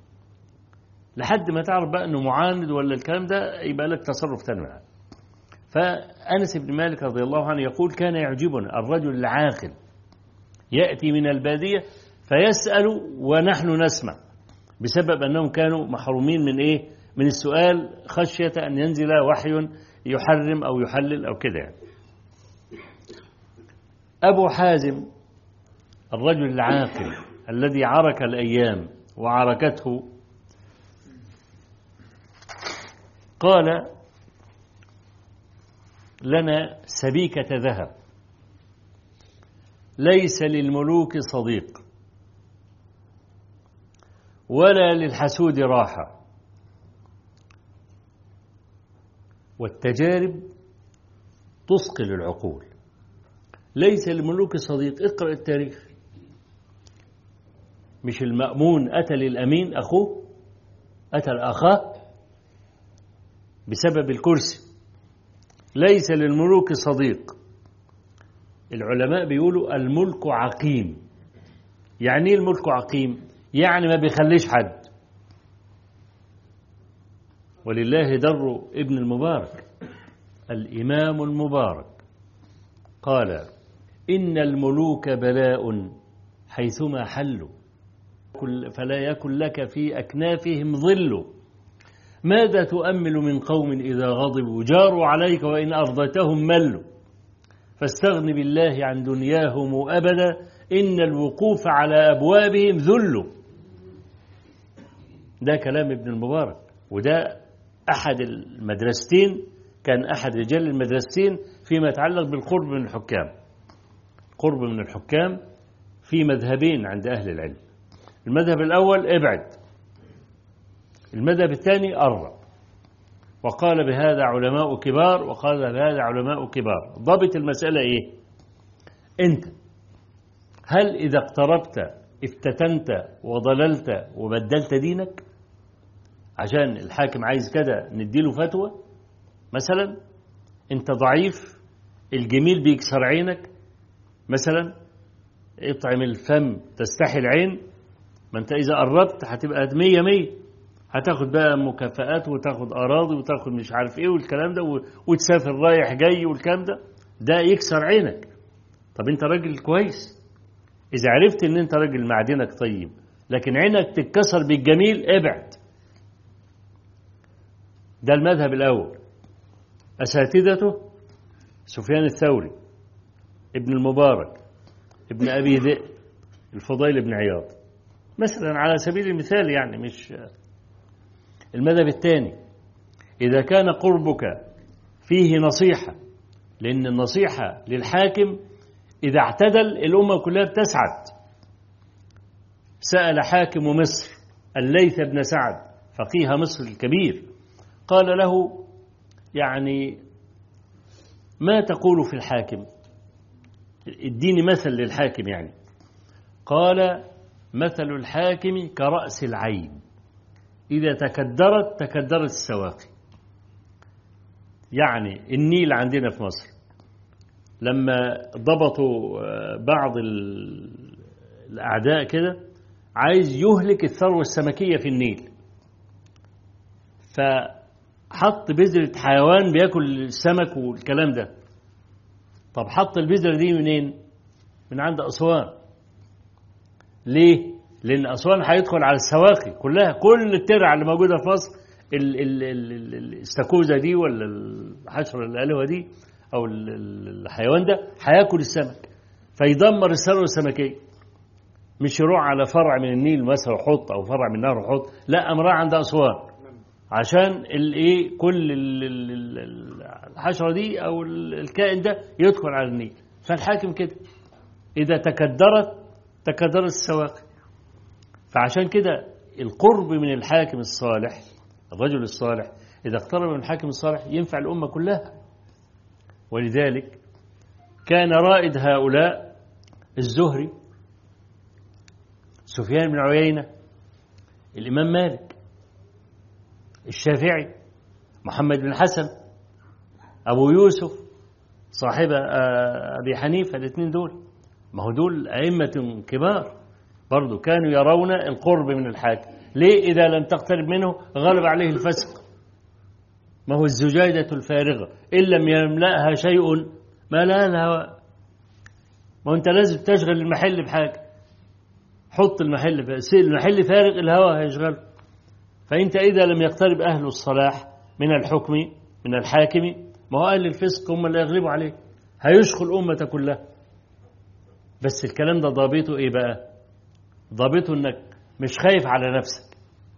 لحد ما تعرف بقى أنه معاند ولا الكلام ده يبقى لك تصرف تاني معاه فأنس بن مالك رضي الله عنه يقول كان يعجبنا الرجل العاقل يأتي من البادية فيسأل ونحن نسمع بسبب أنهم كانوا محرومين من إيه من السؤال خشية أن ينزل وحي يحرم أو يحلل أو كده يعني. أبو حازم الرجل العاقل الذي عرك الأيام وعركته قال لنا سبيكة ذهب ليس للملوك صديق ولا للحسود راحة والتجارب تثقل العقول ليس للملوك صديق اقرأ التاريخ مش المأمون أتى للأمين أخوه أتى الأخاه بسبب الكرسي ليس للملوك صديق العلماء بيقولوا الملك عقيم يعني ايه الملك عقيم يعني ما بيخليش حد ولله در ابن المبارك الإمام المبارك قال إن الملوك بلاء حيثما حلوا فلا يكن لك في أكنافهم ظل ماذا تؤمل من قوم إذا غضبوا جاروا عليك وإن أرضتهم ملوا فاستغن بالله عن دنياهم أبدا إن الوقوف على أبوابهم ذل ده كلام ابن المبارك وده أحد المدرستين كان أحد رجال المدرستين فيما يتعلق بالقرب من الحكام قرب من الحكام في مذهبين عند أهل العلم المذهب الأول ابعد المذهب الثاني قرب وقال بهذا علماء كبار وقال بهذا علماء كبار ضبط المسألة إيه أنت هل إذا اقتربت افتتنت وضللت وبدلت دينك عشان الحاكم عايز كده نديله فتوى مثلا انت ضعيف الجميل بيكسر عينك مثلا اطعم الفم تستحي العين ما انت اذا قربت هتبقى مية مية هتاخد بقى مكافآت وتاخد أراضي وتاخد مش عارف إيه والكلام ده وتسافر رايح جاي والكلام ده ده يكسر عينك طب أنت راجل كويس إذا عرفت إن أنت راجل معدنك طيب لكن عينك تتكسر بالجميل ابعد ده المذهب الأول أساتذته سفيان الثوري ابن المبارك ابن أبي ذئب الفضيل بن عياض مثلا على سبيل المثال يعني مش المذهب الثاني إذا كان قربك فيه نصيحة لأن النصيحة للحاكم إذا اعتدل الأمة كلها بتسعد سأل حاكم مصر الليث بن سعد فقيه مصر الكبير قال له يعني ما تقول في الحاكم اديني مثل للحاكم يعني قال مثل الحاكم كرأس العين إذا تكدرت تكدرت السواقي يعني النيل عندنا في مصر لما ضبطوا بعض الأعداء كده عايز يهلك الثروة السمكية في النيل فحط بذرة حيوان بياكل السمك والكلام ده طب حط البذرة دي منين من عند أسوان ليه لأن أسوان هيدخل على السواقي كلها كل الترع اللي موجودة في مصر الاستاكوزا دي ولا الحشرة الألوة دي أو الحيوان ده هياكل السمك فيدمر الثروة السمكية مش يروح على فرع من النيل مثلا حط أو فرع من نهر حط لا أمراه عند أسوان عشان الايه كل الحشرة دي أو الكائن ده يدخل على النيل فالحاكم كده إذا تكدرت تكدرت السواقي فعشان كده القرب من الحاكم الصالح الرجل الصالح إذا اقترب من الحاكم الصالح ينفع الأمة كلها ولذلك كان رائد هؤلاء الزهري سفيان بن عيينة الإمام مالك الشافعي محمد بن الحسن أبو يوسف صاحب أبي حنيفة الاثنين دول ما هو دول أئمة كبار برضو كانوا يرون القرب من الحاكم ليه إذا لم تقترب منه غلب عليه الفسق ما هو الزجاجة الفارغة إن لم يملأها شيء ما لها الهواء ما أنت لازم تشغل المحل بحاجة حط المحل المحل فارغ الهواء هيشغله فأنت إذا لم يقترب أهل الصلاح من الحكم من الحاكم ما هو أهل الفسق هم اللي يغلبوا عليه هيشغل الأمة كلها بس الكلام ده ضابطه إيه بقى ضابطه إنك مش خايف على نفسك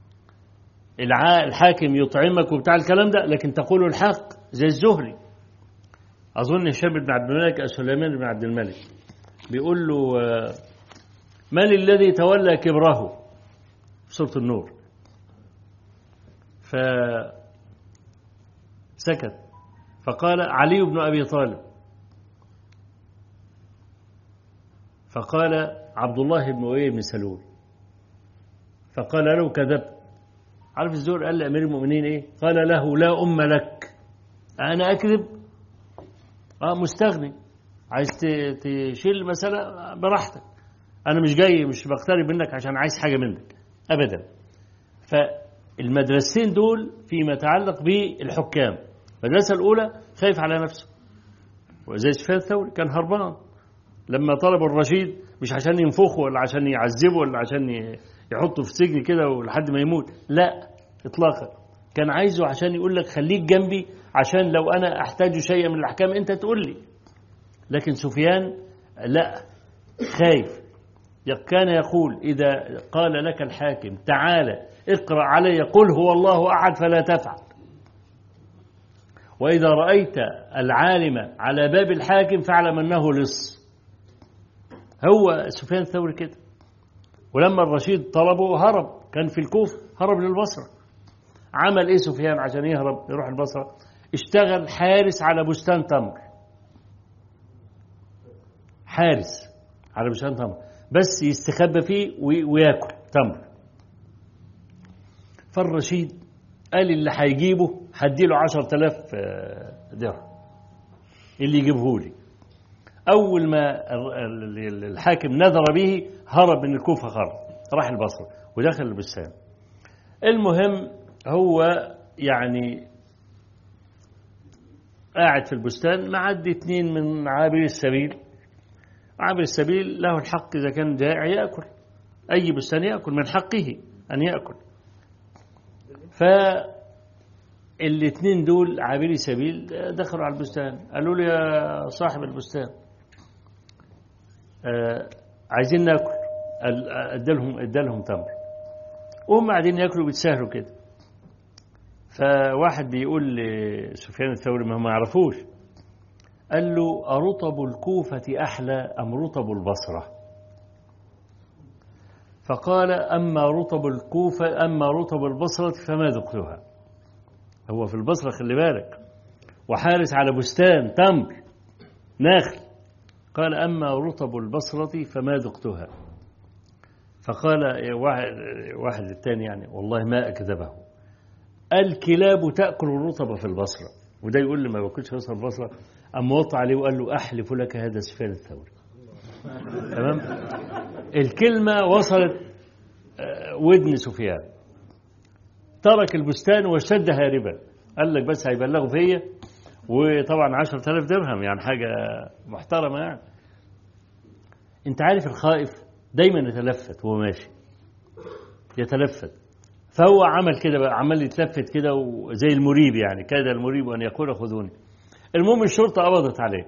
الحاكم يطعمك وبتاع الكلام ده لكن تقول الحق زي الزهري أظن هشام بن عبد الملك أو سليمان بن عبد الملك بيقول له من الذي تولى كبره في سورة النور فسكت فقال علي بن أبي طالب فقال عبد الله بن أبي بن سلول فقال له كذبت عارف الزور قال لأمير المؤمنين إيه قال له لا أم لك أنا أكذب آه مستغني عايز تشيل المسألة براحتك أنا مش جاي مش بقترب منك عشان عايز حاجة منك أبدا فالمدرستين دول فيما يتعلق بالحكام المدرسة الأولى خايف على نفسه وزي سفيان الثوري كان هربان لما طلب الرشيد مش عشان ينفخه ولا عشان يعذبه ولا عشان يحطه في سجن كده لحد ما يموت لا اطلاقا كان عايزه عشان يقول لك خليك جنبي عشان لو انا احتاج شيئا من الاحكام انت تقول لي لكن سفيان لا خايف كان يقول إذا قال لك الحاكم تعالى اقرأ علي قل هو الله أحد فلا تفعل وإذا رأيت العالم على باب الحاكم فاعلم أنه لص هو سفيان الثوري كده ولما الرشيد طلبه هرب كان في الكوفة هرب للبصرة عمل ايه سفيان عشان يهرب يروح البصرة اشتغل حارس على بستان تمر حارس على بستان تمر بس يستخبى فيه وياكل تمر فالرشيد قال اللي هيجيبه هديله عشرة آلاف درهم اللي يجيبه لي أول ما الحاكم نذر به هرب من الكوفة خرج راح البصرة ودخل البستان المهم هو يعني قاعد في البستان معدي اثنين من عابري السبيل عابر السبيل له الحق إذا كان جائع يأكل أي بستان يأكل من حقه أن يأكل فالاثنين دول عابري سبيل دخلوا على البستان قالوا له يا صاحب البستان آه عايزين ناكل ادالهم ادالهم تمر وهم قاعدين ياكلوا بيتساهلوا كده فواحد بيقول لسفيان الثوري ما هم يعرفوش قال له أرطب الكوفة أحلى أم رطب البصرة فقال أما رطب الكوفة أما رطب البصرة فما ذقتها هو في البصرة خلي بالك وحارس على بستان تمر ناخل قال أما رطب البصرة فما ذقتها فقال واحد, واحد الثاني يعني والله ما أكذبه الكلاب تأكل الرطب في البصرة وده يقول لي ما باكلش رطب البصرة أما وطى عليه وقال له أحلف لك هذا سفيان الثوري تمام الكلمة وصلت ودن سفيان ترك البستان واشتد هاربا قال لك بس هيبلغوا فيا وطبعا 10000 درهم يعني حاجة محترمة يعني انت عارف الخائف دايما يتلفت وهو ماشي يتلفت فهو عمل كده بقى عمال يتلفت كده وزي المريب يعني كاد المريب أن يقول خذوني المهم الشرطة قبضت عليه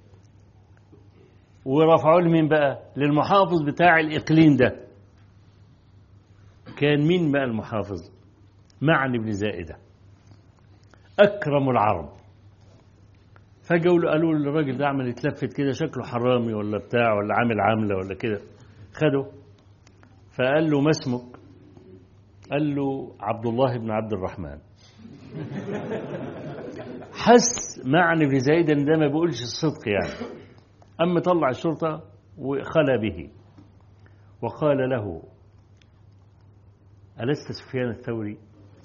ورفعوا له مين بقى للمحافظ بتاع الإقليم ده كان مين بقى المحافظ معن بن زائدة أكرم العرب فجوا قالوا للراجل ده عمل يتلفت كده شكله حرامي ولا بتاع ولا عامل عاملة ولا كده خده فقال له ما اسمك قال له عبد الله بن عبد الرحمن حس معنى بن زايد ان ده ما بيقولش الصدق يعني اما طلع الشرطه وخلى به وقال له ألست سفيان الثوري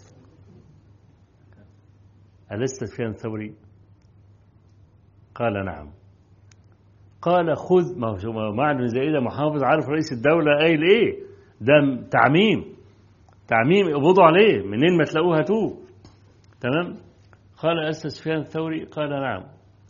ألست سفيان الثوري قال نعم قال خذ ما هو معنى بن زايد محافظ عارف رئيس الدولة قايل ايه ده تعميم تعميم اقبضوا عليه منين ما تلاقوه هاتوه تمام قال أسس سفيان الثوري قال نعم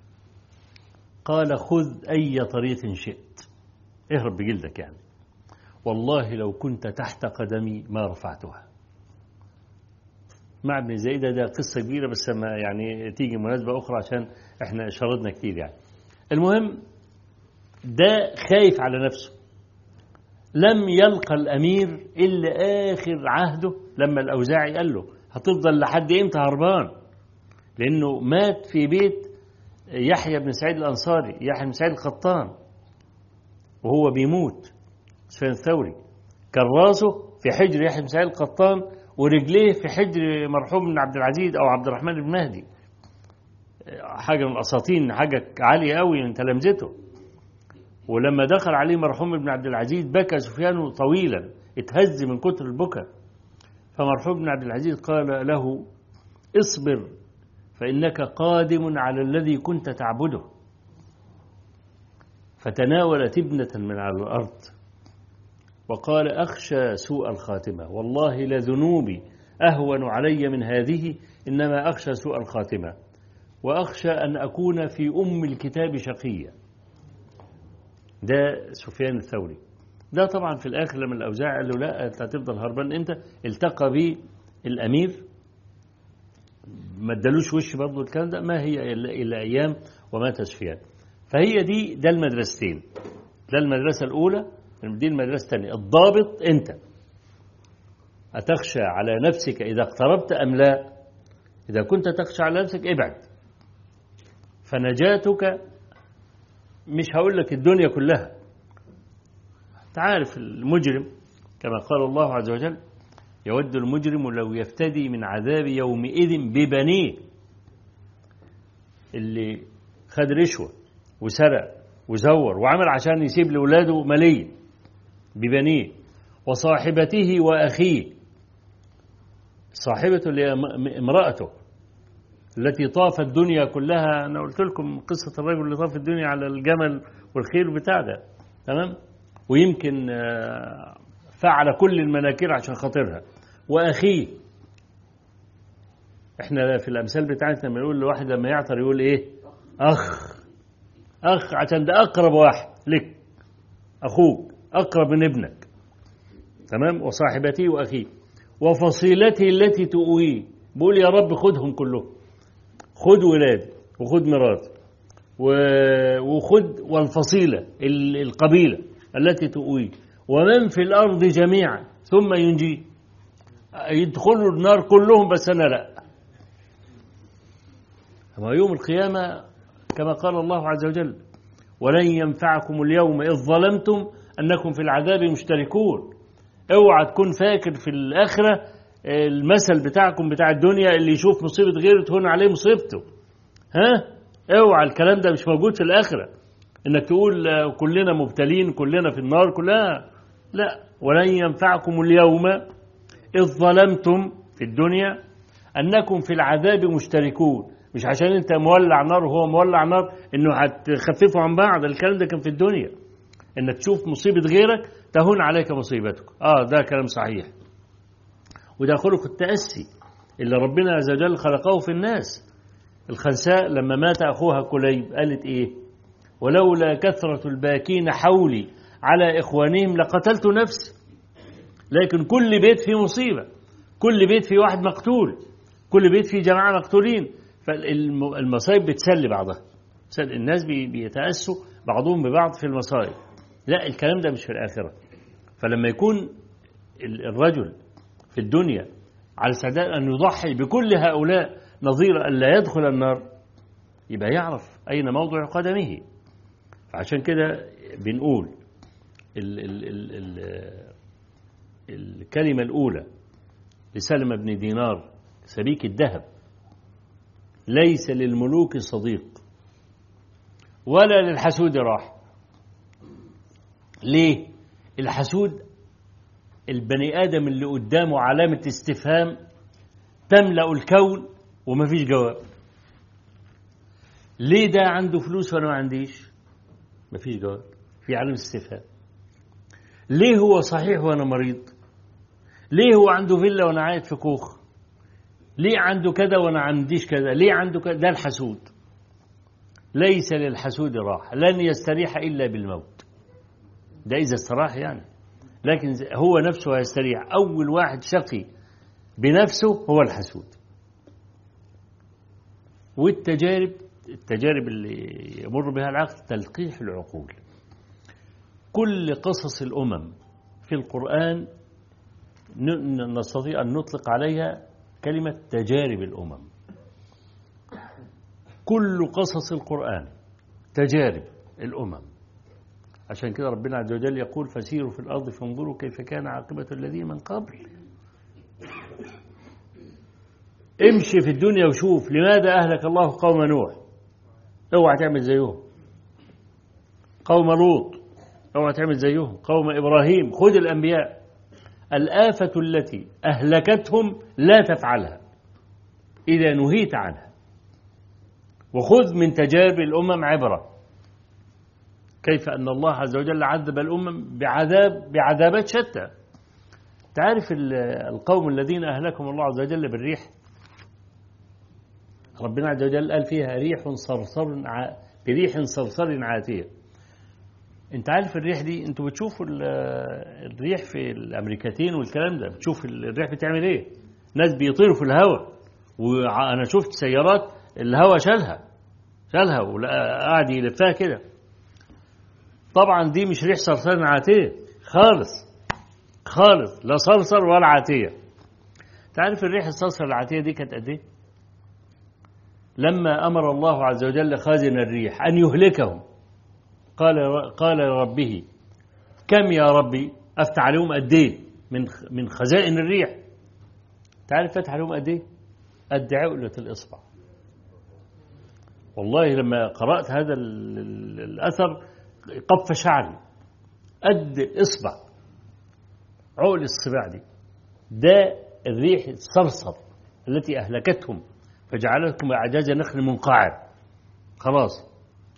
قال خذ أي طريق شئت اهرب بجلدك يعني والله لو كنت تحت قدمي ما رفعتها مع ابن زيدة ده قصة كبيرة بس ما يعني تيجي مناسبة أخرى عشان احنا شردنا كتير يعني المهم ده خايف على نفسه لم يلقى الأمير إلا آخر عهده لما الأوزاعي قال له هتفضل لحد إمتى هربان لأنه مات في بيت يحيى بن سعيد الأنصاري يحيى بن سعيد القطان وهو بيموت سفيان الثوري كان راسه في حجر يحيى بن سعيد القطان ورجليه في حجر مرحوم بن عبد العزيز أو عبد الرحمن بن مهدي حاجة من الأساطين حاجة عالية قوي من تلامذته ولما دخل عليه مرحوم بن عبد العزيز بكى سفيان طويلا اتهز من كتر البكاء فمرحوم بن عبد العزيز قال له اصبر فإنك قادم على الذي كنت تعبده فتناول تبنة من على الأرض وقال أخشى سوء الخاتمة والله لذنوبي أهون علي من هذه إنما أخشى سوء الخاتمة وأخشى أن أكون في أم الكتاب شقيا ده سفيان الثوري ده طبعا في الآخر لما الأوزاعي قال له لا أنت هتفضل هربان أنت التقى به الأمير ما ادالوش وش برضه الكلام ده ما هي إلا أيام ومات سفيان فهي دي ده المدرستين ده المدرسة الأولى دي المدرسة الثانية الضابط أنت أتخشى على نفسك إذا اقتربت أم لا إذا كنت تخشى على نفسك ابعد فنجاتك مش هقول لك الدنيا كلها تعرف المجرم كما قال الله عز وجل يود المجرم لو يفتدي من عذاب يومئذ ببنيه اللي خد رشوة وسرق وزور وعمل عشان يسيب لأولاده مالية ببنيه وصاحبته وأخيه صاحبته اللي امرأته التي طاف الدنيا كلها أنا قلت لكم قصة الرجل اللي طاف الدنيا على الجمل والخيل بتاع ده تمام ويمكن فعل كل المناكير عشان خاطرها وأخيه احنا في الأمثال بتاعتنا لما نقول لواحد لما يعطر يقول ايه أخ أخ عشان ده أقرب واحد لك أخوك أقرب من ابنك تمام وصاحبته وأخيه وفصيلته التي تؤويه بقول يا رب خدهم كلهم خد ولادي وخد مراتي وخد والفصيلة القبيلة التي تؤويه ومن في الأرض جميعا ثم ينجيه يدخلوا النار كلهم بس أنا لا أما يوم القيامة كما قال الله عز وجل ولن ينفعكم اليوم إذ ظلمتم أنكم في العذاب مشتركون اوعى تكون فاكر في الآخرة المثل بتاعكم بتاع الدنيا اللي يشوف مصيبة غيره تهون عليه مصيبته ها اوعى الكلام ده مش موجود في الآخرة انك تقول كلنا مبتلين كلنا في النار كلها لا ولن ينفعكم اليوم إذ ظلمتم في الدنيا أنكم في العذاب مشتركون مش عشان انت مولع نار وهو مولع نار انه هتخففوا عن بعض الكلام ده كان في الدنيا انك تشوف مصيبة غيرك تهون عليك مصيبتك اه ده كلام صحيح وده خلق التأسي اللي ربنا عز وجل خلقه في الناس الخنساء لما مات أخوها كليب قالت إيه ولولا كثرة الباكين حولي على إخوانهم لقتلت نفسي لكن كل بيت فيه مصيبة كل بيت فيه واحد مقتول كل بيت فيه جماعة مقتولين فالمصايب بتسلي بعضها الناس بيتأسوا بعضهم ببعض في المصائب لا الكلام ده مش في الآخرة فلما يكون الرجل في الدنيا على استعداد أن يضحي بكل هؤلاء نظير أن لا يدخل النار يبقى يعرف أين موضع قدمه فعشان كده بنقول ال ال ال ال الكلمة الأولى لسلمة بن دينار سبيك الذهب ليس للملوك صديق ولا للحسود راح ليه الحسود البني آدم اللي قدامه علامة استفهام تملأ الكون وما فيش جواب ليه ده عنده فلوس وانا ما عنديش ما فيش جواب في علامة استفهام ليه هو صحيح وانا مريض ليه هو عنده فيلا وانا قاعد في كوخ ليه عنده كذا وأنا عنديش كذا ليه عنده كذا ده الحسود ليس للحسود راحة لن يستريح إلا بالموت ده إذا استراح يعني لكن هو نفسه هيستريح أول واحد شقي بنفسه هو الحسود والتجارب التجارب اللي يمر بها العقل تلقيح العقول كل قصص الأمم في القرآن نستطيع أن نطلق عليها كلمة تجارب الأمم كل قصص القرآن تجارب الأمم عشان كده ربنا عز وجل يقول فسيروا في الأرض فانظروا كيف كان عاقبة الذين من قبل امشي في الدنيا وشوف لماذا أهلك الله قوم نوح اوعى تعمل زيهم قوم لوط اوعى تعمل زيهم قوم إبراهيم خذ الأنبياء الآفة التي أهلكتهم لا تفعلها إذا نهيت عنها وخذ من تجارب الأمم عبرة كيف أن الله عز وجل عذب الأمم بعذاب بعذابات شتى تعرف القوم الذين أهلكهم الله عز وجل بالريح ربنا عز وجل قال فيها ريح صرصر ع... بريح صرصر عاتية انت عارف الريح دي انتوا بتشوفوا الريح في الامريكتين والكلام ده بتشوف الريح بتعمل ايه ناس بيطيروا في الهواء وانا شفت سيارات الهواء شالها شالها وقعد يلفها كده طبعا دي مش ريح صرصر عاتية خالص خالص لا صرصر ولا عاتية تعرف الريح الصرصر العاتية دي كانت قد ايه لما أمر الله عز وجل خازن الريح أن يهلكهم قال قال لربه كم يا ربي أفتح عليهم قد إيه من من خزائن الريح تعرف فتح عليهم قد إيه قد عقلة الإصبع والله لما قرأت هذا الأثر قف شعري قد الإصبع عقل الصباع دي ده الريح الصرصر التي أهلكتهم فجعلتكم أعجاز نخل منقعر خلاص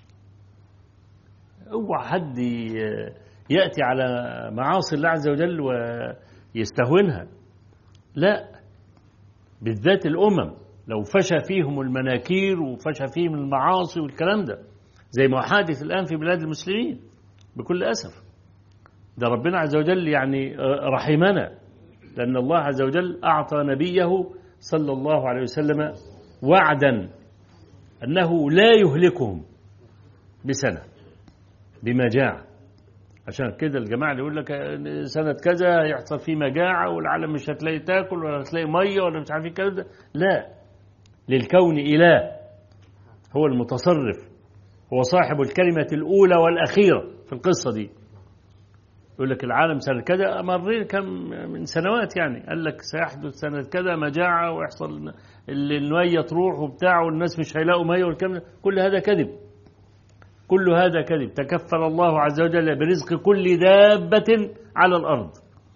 اوعى حد يأتي على معاصي الله عز وجل ويستهونها لا بالذات الأمم لو فشى فيهم المناكير وفشى فيهم المعاصي والكلام ده زي ما حادث الآن في بلاد المسلمين بكل أسف ده ربنا عز وجل يعني رحمنا لأن الله عز وجل أعطى نبيه صلى الله عليه وسلم وعدا أنه لا يهلكهم بسنة بمجاعة عشان كده الجماعة اللي يقول لك سنة كذا هيحصل فيه مجاعة والعالم مش هتلاقي تاكل ولا هتلاقي مية ولا مش عارف الكلام ده لا للكون إله هو المتصرف هو صاحب الكلمة الأولى والأخيرة في القصة دي يقول لك العالم سنة كذا مرين كم من سنوات يعني قال لك سيحدث سنة كذا مجاعة ويحصل المية تروح وبتاع والناس مش هيلاقوا مية والكلام كل هذا كذب كل هذا كذب تكفل الله عز وجل برزق كل دابة على الأرض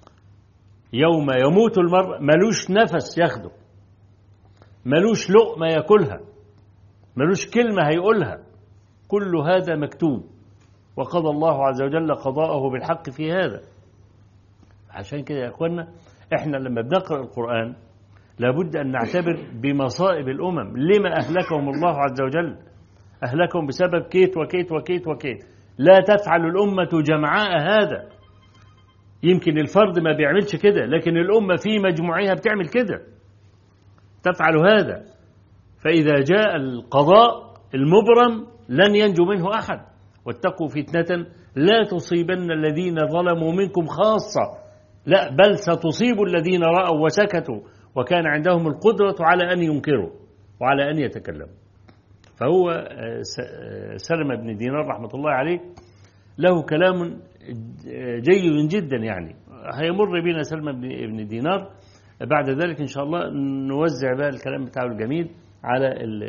يوم يموت المرء ملوش نفس ياخده ملوش لقمة ياكلها ملوش كلمة هيقولها كل هذا مكتوب وقضى الله عز وجل قضاءه بالحق في هذا عشان كده يا اخوانا احنا لما بنقرا القران لابد ان نعتبر بمصائب الامم لما اهلكهم الله عز وجل اهلكهم بسبب كيت وكيت وكيت وكيت لا تفعل الامه جمعاء هذا يمكن الفرد ما بيعملش كده لكن الامه في مجموعها بتعمل كده تفعل هذا فاذا جاء القضاء المبرم لن ينجو منه احد واتقوا فتنة لا تصيبن الذين ظلموا منكم خاصة لا بل ستصيب الذين رأوا وسكتوا وكان عندهم القدرة على أن ينكروا وعلى أن يتكلموا فهو سلمة بن دينار رحمة الله عليه له كلام جيد جدا يعني هيمر بنا سلمة بن دينار بعد ذلك إن شاء الله نوزع بقى الكلام بتاعه الجميل على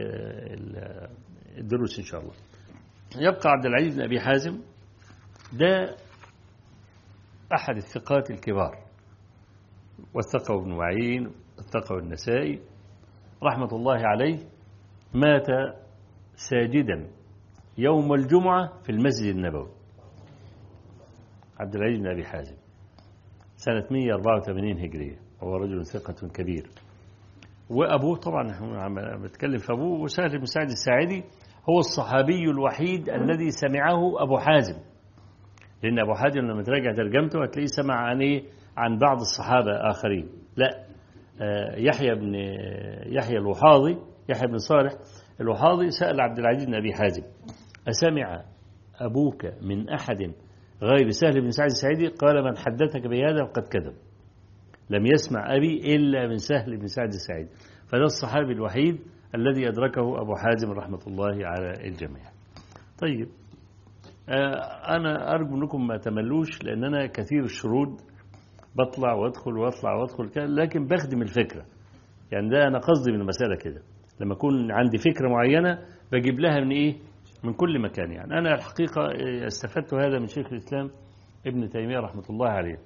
الدروس إن شاء الله يبقى عبد العزيز بن أبي حازم ده أحد الثقات الكبار وثقه ابن معين وثقه النسائي رحمة الله عليه مات ساجدا يوم الجمعة في المسجد النبوي عبد العزيز بن أبي حازم سنة 184 هجرية وهو رجل ثقة كبير وأبوه طبعا احنا عم بتكلم في أبوه وسهل بن سعد الساعدي هو الصحابي الوحيد الذي سمعه أبو حازم لأن أبو حازم لما تراجع ترجمته هتلاقيه سمع عن إيه عن بعض الصحابة آخرين لا آه، يحيى بن يحيى الوحاضي يحيى بن صالح الوحاضي سأل عبد العزيز بن أبي حازم أسمع أبوك من أحد غير سهل بن سعد السعيدي قال من حدثك بهذا فقد كذب لم يسمع أبي إلا من سهل بن سعد السعيدي فده الصحابي الوحيد الذي أدركه أبو حازم رحمة الله على الجميع طيب آه، أنا أرجو أنكم ما تملوش لأن أنا كثير الشرود بطلع وادخل واطلع وادخل كده لكن بخدم الفكرة يعني ده أنا قصدي من المسألة كده لما أكون عندي فكرة معينة بجيب لها من إيه من كل مكان يعني أنا الحقيقة آه، استفدت هذا من شيخ الإسلام ابن تيمية رحمة الله عليه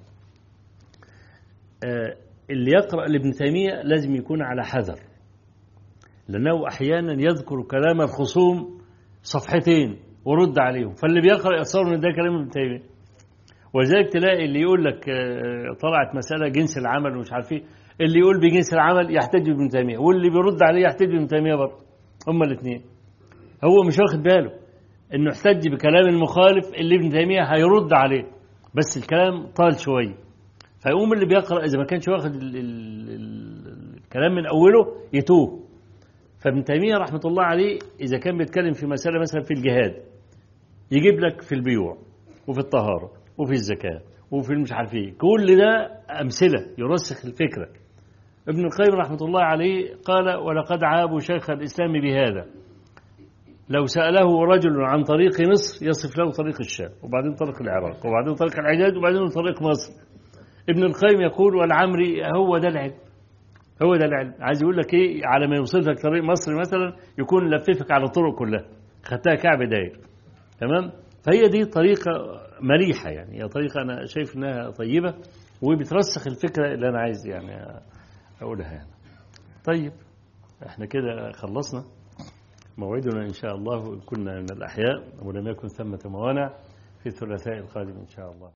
آه، اللي يقرأ لابن تيمية لازم يكون على حذر لأنه أحيانا يذكر كلام الخصوم صفحتين ورد عليهم فاللي بيقرأ يتصور ان ده كلام ابن تيمية ولذلك تلاقي اللي يقول لك آه، طلعت مسألة جنس العمل ومش عارف ايه اللي يقول بجنس العمل يحتج بابن تيمية واللي بيرد عليه يحتج بابن تيمية برضه هما الاثنين هو مش واخد باله انه احتج بكلام المخالف اللي ابن تيمية هيرد عليه بس الكلام طال شوية فيقوم اللي بيقرأ إذا ما كانش واخد ال- ال- ال- الكلام من أوله يتوه فابن تيمية رحمة الله عليه إذا كان بيتكلم في مسألة مثلا في الجهاد يجيب لك في البيوع وفي الطهارة وفي الزكاة وفي مش عارف ايه كل ده أمثلة يرسخ الفكرة ابن القيم رحمة الله عليه قال ولقد عابوا شيخ الإسلام بهذا لو سأله رجل عن طريق مصر يصف له طريق الشام وبعدين طريق العراق وبعدين طريق الحجاز وبعدين طريق مصر ابن القيم يقول والعمري هو ده العلم هو ده العلم عايز يقول لك ايه على ما يوصل لك طريق مصر مثلا يكون لففك على الطرق كلها خدتها كعب داير تمام فهي دي طريقة مريحة يعني هي طريقة أنا شايف إنها طيبة وبترسخ الفكرة اللي أنا عايز يعني أقولها يعني طيب احنا كده خلصنا موعدنا إن شاء الله إن كنا من الأحياء ولم يكن ثمة موانع في الثلاثاء القادم إن شاء الله